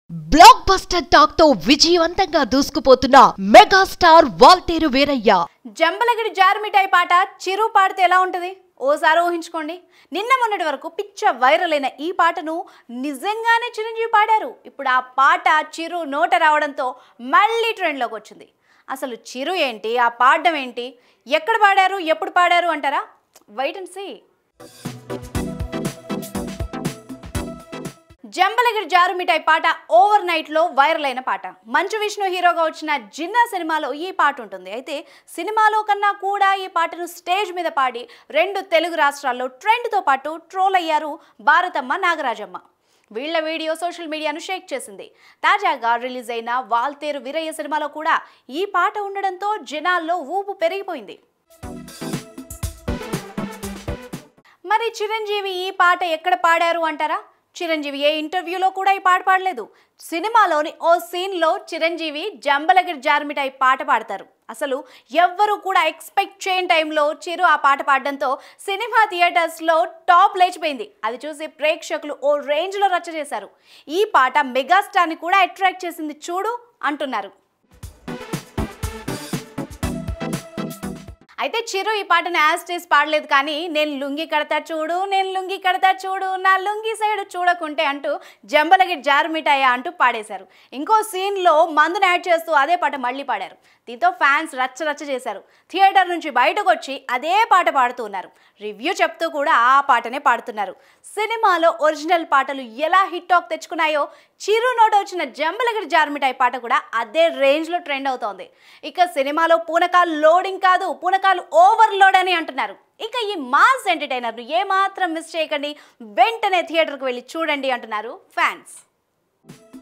block buster talk తో విజయవంతంగా దూసుకుపోతున్న మెగాస్టార్ వాల్తేరు వీరయ్య జంబలగిరి జారు మిఠాయి పాట చిరు పాడితే ఎలా ఉంటుంది ఓసారి ఊహించుకోండి నిన్న మొన్నటి వరకు పిచ్చ వైరల్ అయిన ఈ పాటను నిజంగానే చిరంజీవి పాడారు ఇప్పుడు ఆ పాట చిరు నోట రావడంతో మళ్ళీ ట్రెండ్లోకి వచ్చింది అసలు చిరు ఏంటి ఆ పాడడం ఏంటి ఎక్కడ పాడారు ఎప్పుడు పాడారు అంటారా వైట్ అండ్ సీ జంబలగిరి జారు మిఠాయి పాట ఓవర్ నైట్లో వైరల్ అయిన పాట మంచు విష్ణు హీరోగా వచ్చిన జిన్నా సినిమాలో ఈ పాట ఉంటుంది అయితే సినిమాలో కన్నా కూడా ఈ పాటను స్టేజ్ మీద పాడి రెండు తెలుగు రాష్ట్రాల్లో ట్రెండ్తో పాటు ట్రోల్ అయ్యారు భారతమ్మ నాగరాజమ్మ వీళ్ళ వీడియో సోషల్ మీడియాను షేక్ చేసింది తాజాగా రిలీజ్ అయిన వాల్తేరు వీరయ్య సినిమాలో కూడా ఈ పాట ఉండడంతో జనాల్లో ఊపు పెరిగిపోయింది మరి చిరంజీవి ఈ పాట ఎక్కడ పాడారు అంటారా చిరంజీవి ఏ ఇంటర్వ్యూలో కూడా ఈ పాట పాడలేదు సినిమాలోని ఓ సీన్లో చిరంజీవి జంబలగిరి జార్మిటాయి పాట పాడతారు అసలు ఎవ్వరూ కూడా ఎక్స్పెక్ట్ చేయని టైంలో చిరు ఆ పాట పాడడంతో సినిమా థియేటర్స్లో టాప్ లేచిపోయింది అది చూసి ప్రేక్షకులు ఓ రేంజ్లో రచ్చ చేశారు ఈ పాట మెగాస్టార్ని కూడా అట్రాక్ట్ చేసింది చూడు అంటున్నారు అయితే చిరు ఈ పాటను యాస్టీస్ పాడలేదు కానీ నేను లుంగి కడతా చూడు నేను లుంగి కడతా చూడు నా లుంగి సైడ్ చూడకుంటే అంటూ జంబలగిరి జారు మిఠాయ అంటూ పాడేశారు ఇంకో సీన్లో మందును యాడ్ చేస్తూ అదే పాట మళ్ళీ పాడారు దీంతో ఫ్యాన్స్ రచ్చ రచ్చ చేశారు థియేటర్ నుంచి బయటకు వచ్చి అదే పాట పాడుతూ ఉన్నారు రివ్యూ చెప్తూ కూడా ఆ పాటనే పాడుతున్నారు సినిమాలో ఒరిజినల్ పాటలు ఎలా హిట్ టాక్ తెచ్చుకున్నాయో చిరు నోట వచ్చిన జంబలగిరి జార్మిఠాయి పాట కూడా అదే రేంజ్లో ట్రెండ్ అవుతోంది ఇక సినిమాలో పూనకాలు లోడింగ్ కాదు పూనకాలు ఓవర్లోడ్ అని అంటున్నారు ఇక ఈ మాస్ ఎంటర్టైనర్ను ఏమాత్రం మిస్ చేయకండి వెంటనే థియేటర్కి వెళ్ళి చూడండి అంటున్నారు ఫ్యాన్స్